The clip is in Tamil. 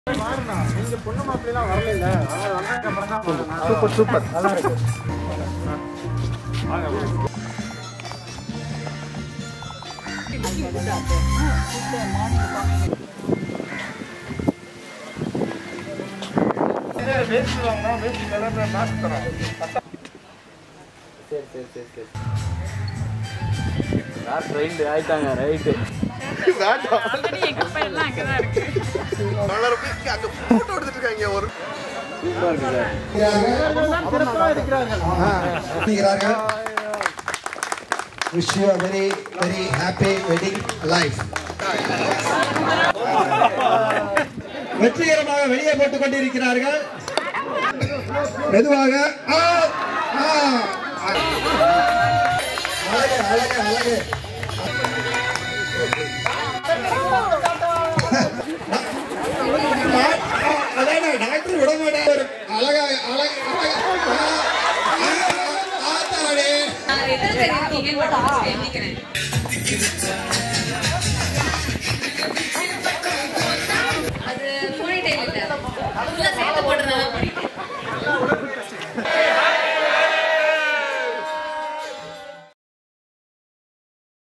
நீங்க பொண்ணு மாப்பிள்ளைலாம் வரல இல்ல அவங்க வந்ததுக்கு அப்புறம் தான் சூப்பர் சூப்பர் நல்லா இருக்கு வேஸ்ட் வாங்கினா வேஸ்ட் கலர் மாஸ்க் தரோம் சரி சரி சரி சரி யார் ட்ரெயின்டு ஆயிட்டாங்க ரைட்டு அங்க போட்டோ எடுத்துட்டு இருக்காங்க ஒரு சூப்பராக இருக்கு சார் இருக்கிறார்கள் wish you very very happy wedding life வெற்றிகரமாக வெளியே போட்டுக் கொண்டிருக்கிறார்கள் மெதுவாக ஆ, ஆ. அழகு அழகு அழகு அதான் டாக்டர் விட மாட்டார் அழகா அழகு அழகு ஆ, ஆ, ஆத்தாடி நான் எத்தனை பேர் இருக்கீங்கன்னு மட்டும் first எண்ணிக்கிறேன்